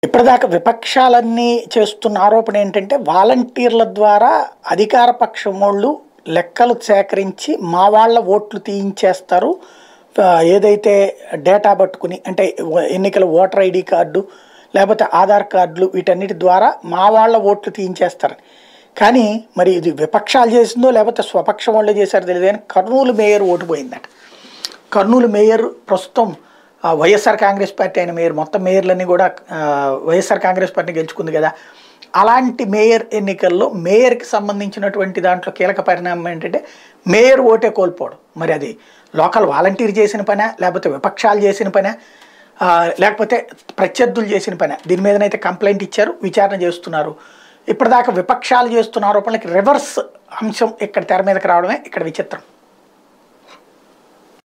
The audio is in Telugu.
ఇప్పటిదాకా విపక్షాలన్నీ చేస్తున్న ఆరోపణ ఏంటంటే వాలంటీర్ల ద్వారా అధికార పక్షం వాళ్ళు లెక్కలు సేకరించి మా వాళ్ళ ఓట్లు తీయించేస్తారు ఆ, ఏదైతే డేటా పట్టుకుని అంటే ఎన్నికల ఓటర్ ఐడి కార్డు లేకపోతే ఆధార్ కార్డులు వీటన్నిటి ద్వారా మా వాళ్ళ ఓట్లు తీయించేస్తారని కానీ మరి ఇది విపక్షాలు చేసిందో లేకపోతే స్వపక్షం వాళ్ళే చేశారో తెలియదు కానీ కర్నూలు మేయర్ ఓటు పోయిందట కర్నూలు మేయర్ ప్రస్తుతం ఆ, వైఎస్ఆర్ కాంగ్రెస్ పార్టీ అయిన మేయర్ మొత్తం మేయర్లన్నీ కూడా ఆ, వైఎస్ఆర్ కాంగ్రెస్ పార్టీ గెలుచుకుంది కదా అలాంటి మేయర్ ఎన్నికల్లో మేయర్కి సంబంధించినటువంటి దాంట్లో కీలక పరిణామం ఏంటంటే మేయర్ ఓటే కోల్పోవడం మరి అది లోకల్ వాలంటీర్ చేసిన పనా లేకపోతే విపక్షాలు చేసిన పనా ఆ, లేకపోతే ప్రత్యర్థులు చేసిన పనా దీని మీదనైతే కంప్లైంట్ ఇచ్చారు విచారణ చేస్తున్నారు ఇప్పటిదాకా విపక్షాలు చేస్తున్న ఆరోపణలకి రివర్స్ అంశం ఇక్కడ తెర మీదకి రావడమే ఇక్కడ విచిత్రం